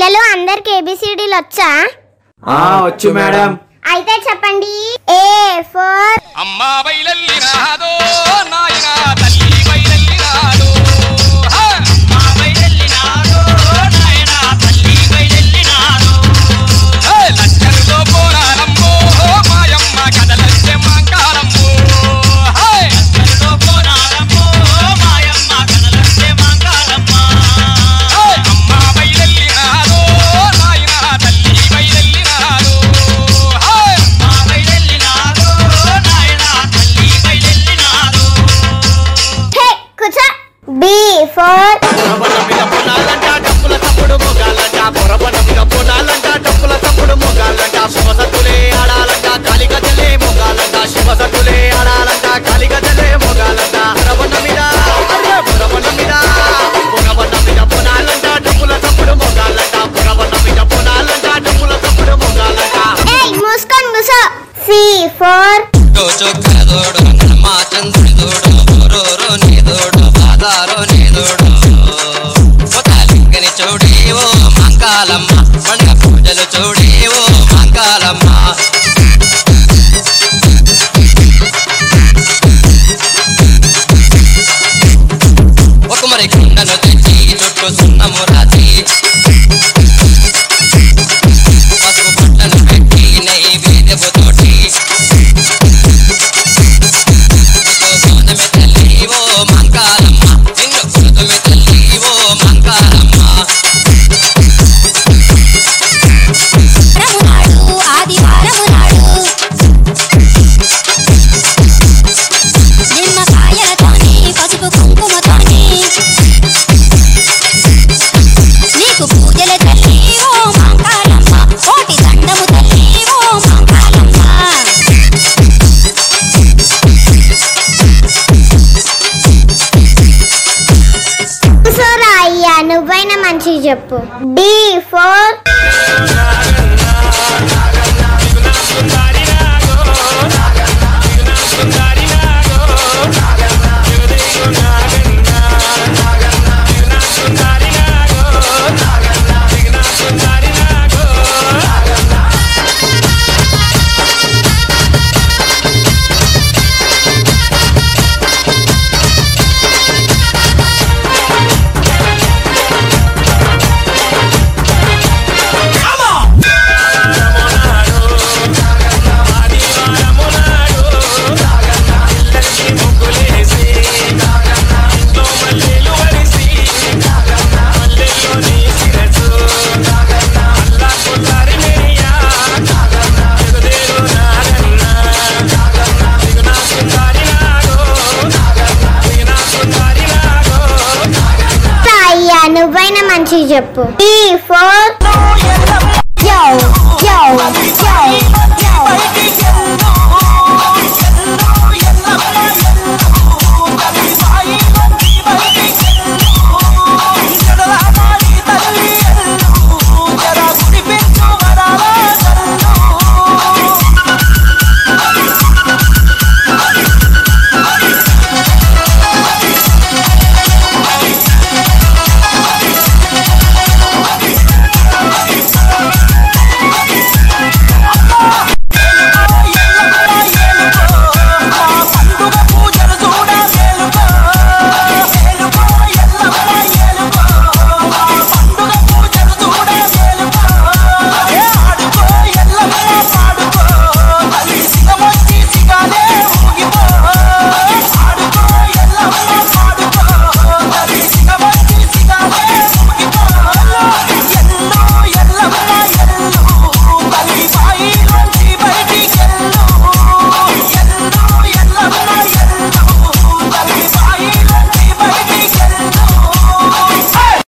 పిల్లలు అందరికి ఏబిసిడీలు వచ్చా ఆ వచ్చు మేడం అయితే చెప్పండి ఏ ఫర్ అమ్మా బయలెల్లినాదో నాయన తల్లి బయలెల్లినాదో హా! అమ్మా బయలెల్లినాదో నాయన తల్లి బయలెల్లినాదో హే! లచ్చరులో పోరాడమ్మో మాయమ్మ కదలచ్చే మాంకాలమ్మో హే! లచ్చరులో పోరాడమ్మో మాయమ్మ కదలచ్చే మాంకాలమ్మ హే! అమ్మా బయలెల్లినాదో నాయన తల్లి బయలెల్లినాదో హే! అమ్మా బయలెల్లినాదో నాయన తల్లి బయలెల్లినాదో హే కూర్చో బి ఫర్ పొరబన మీద పొనాలంట డప్పుల తప్పుడు మొగాలంట పొరబన మీద పొనాలంట డప్పుల తప్పుడు మొగాలంట శివసత్తులే ఆడాలంట కాలిగజలే మొగాలంట శివసత్తులే ఆడాలంట కాలిగజలే మొగాలంట పొరబన మీద అరే పొరబన మీద పొరబన మీద పొనాలంట డప్పుల తప్పుడు మొగాలంట పొరబన మీద పొనాలంట డప్పుల తప్పుడు మొగాలంట ఏయ్ మూసుకొని కూర్చో సి ఫర్ రోజు కదోడు మా చంద్రుడోడు రోరో నీదోడు బాదారో నీదోడు లింగని చూడి ఓ మంకాలమ్మ పండుగ పూజలు చూడి ఓ మంకాలమ్మ ఒక మరి కుండను తెచ్చి చుట్టూ సున్నము రాసి పసుపు బట్టలు పెట్టి నైవేద్యపు తోటి గోధుమ తల్లి ఓ మంకాలమ్మ నిన్ను గోధుమ తల్లి ఓ మంకాలమ్మ రమునాడు ఆదివారము నాడు నిమ్మకాయలతోని పసుపు కుంకుమతోని నీకు పూజల తల్లి ఓ మంకాలమ్మ కోటి దండము తల్లి ఓ మంకాలమ్మ కూర్చోరా అయ్యా నువ్వైనా మంచిగా చెప్పు డి ఫర్ అయ్యా నువ్వైనా మంచిగా చెప్పు డి ఫర్ యో యో యో